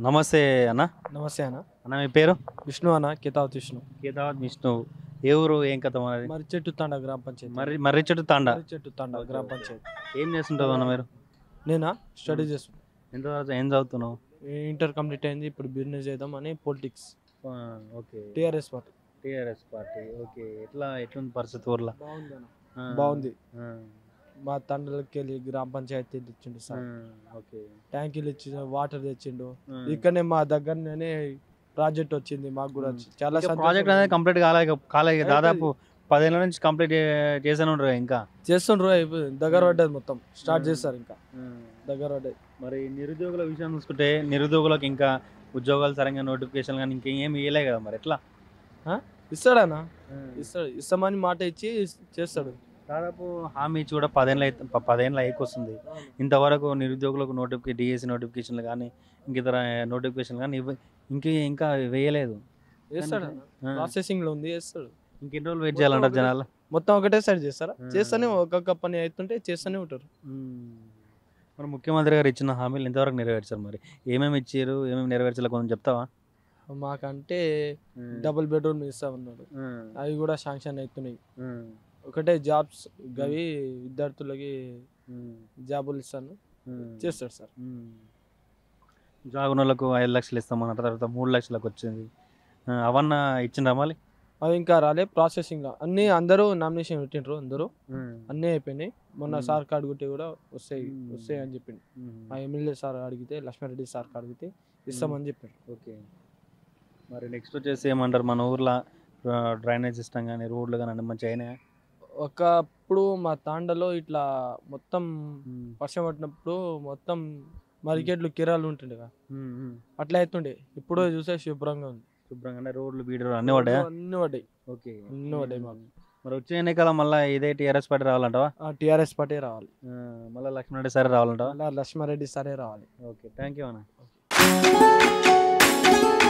నమస్తే అన్న నమస్తే అన్న అన్న మీ పేరు విష్ణు అన్న కితావత్ విష్ణు కేదావత్ విష్ణు ఏ ఊరు ఏం కథ మరి మరి చెట్టు తాండ గ్రామ పంచాయతీ మర్రి మర్రి చెట్టు తాండ మర్రి చెట్టు తాండ ఓకే, గ్రామ ఓకే. పంచాయతీ ఏం చేస్తుంటావు అన్న మీరు నేనా స్టడీ చేస్తున్నా ఎంతవరకు ఏం చదువుతున్నావు ఇంటర్ కంప్లీట్ అయింది ఇప్పుడు బిజినెస్ చేద్దాం అని పొలిటిక్స్ ఆ, okay TRS party TRS party okay ఎట్లా ఎట్లుంది పరిస్థితి ఊర్లో బాగుంది ఆ, బాగుంది ఆ, మా తండ్రులకి వెళ్ళి గ్రామ పంచాయతీ ఇచ్చిండు ఆ, సార్ ఓకే ట్యాంకీలు ఇచ్చిండు వాటర్ తెచ్చిండు ఆ. ఇక్కడనే మా దగ్గరనే ప్రాజెక్ట్ వచ్చింది మాకు కూడా ఉమ్. వచ్చి- చాలా ఇంకా ప్రాజెక్ట్ అనేది కంప్లీట్ కాలే కాలే దాదాపు పదేళ్ళ నుంచి కంప్లీట్ చేసాను ఉంటారు ఇంకా చేస్తుండ్రు అయిపోయి- దగ్గర పడ్డది మొత్తం స్టార్ట్ ఉమ్. చేస్తారు ఇంకా దగ్గర పడ్డది మరి నిరుద్యోగుల విషయం చూసుకుంటే నిరుద్యోగులకు ఇంకా ఉద్యోగాలు సరిగ్గా నోటిఫికేషన్ కానీ ఇంకేం ఇవ్వలే కదా మరి ఎట్లా ఇస్తాడనా ఇస్తాడు ఇస్తామని మాట ఇచ్చి ఇస్- చేస్తాడు దాదాపు హామీ ఇచ్చి కూడా పదేళ్ళ అయితే ప- పదేళ్ళ అయిపోతుంది ఇంతవరకు నిరుద్యోగులకు నోటిఫికేషన్ డిఎస్సి నోటిఫికేషన్లు కానీ ఇంక ఇతర నోటిఫికేషన్ కానీ ఇవ్వ ఇంకా ఇంకా వేయలేదు చేస్తాడు ఆ. ప్రాసెసింగ్ లో ఉంది చేస్తాడు ఇంకెన్ని రోజులు వెయిట్ చేయాలంటారు జనాలు మొత్తం ఒకటే సైడ్ చేస్తారా ఆ. చేస్తూనే ఒక్కొక్క పని అవుతుంటే చేస్తూనే ఉంటారు మరి ముఖ్యమంత్రి గారు ఇచ్చిన హామీలు ఎంతవరకు నెరవేర్చారు మరి ఏమేమి ఇచ్చారు ఏమేమి నెరవేర్చాలో కొంచెం చెప్తావా మాకంటే డబుల్ బెడ్రూమ్ ఇస్తామన్నాడు అవి కూడా శాంక్షన్ అవుతున్నాయి ఒకటే జాబ్స్ గవి విద్యార్థులకి జాబులు ఇస్తాను చేస్తాడు సార్ జాగునులకు ఐదు లక్షలు ఇస్తామన్న తర్వాత మూడు లక్షలకు వచ్చింది ఆ, అవన్నా ఇచ్చిండ్రా మళ్ళీ అవి ఇంకా రాలే ప్రాసెసింగ్ లో అన్ని అందరూ నామినేషన్ పెట్టిండ్రు అందరూ అన్నీ అయిపోయినాయి మొన్న మ్మ్. సార్ అడిగితే కూడా వస్తాయి మ్మ్. వస్తాయి అని చెప్పిండు మా ఎమ్మెల్యే సార్ అడిగితే లక్ష్మారెడ్డి సార్ అడిగితే ఇస్తామని చెప్పారు ఓకే మరి నెక్స్ట్ వచ్చేసి ఏమంటారు మన ఊర్లో డ్రైనేజ్ సిస్టమ్ కానీ రోడ్లు కానీ అన్ని మంచిగా అయినాయా ఒకప్పుడు మా తాండలో ఇట్లా మొత్తం వర్షం పట్టినప్పుడు మొత్తం మరికెట్లు కిరాలు ఉంటుండే కదా అట్లా అవుతుండే ఇప్పుడు చూసే శుభ్రంగా ఉంది శుభ్రంగా అంటే రోడ్లు బీడలు అన్నీ పడ్డాయా అన్ని పడ్డాయి ఓకే అన్ని పడ్డాయి మాకు మరి వచ్చే ఎన్నికల మళ్ళీ ఇదే టీఆర్ఎస్ పార్టీ రావాలంటావా ఆ టీఆర్ఎస్ పార్టీ రావాలి మళ్ళీ లక్ష్మణరెడ్డి సార్ రావాలంటావా అలా లక్ష్మారెడ్డి సరే రావాలి ఓకే థ్యాంక్ యూ అన్న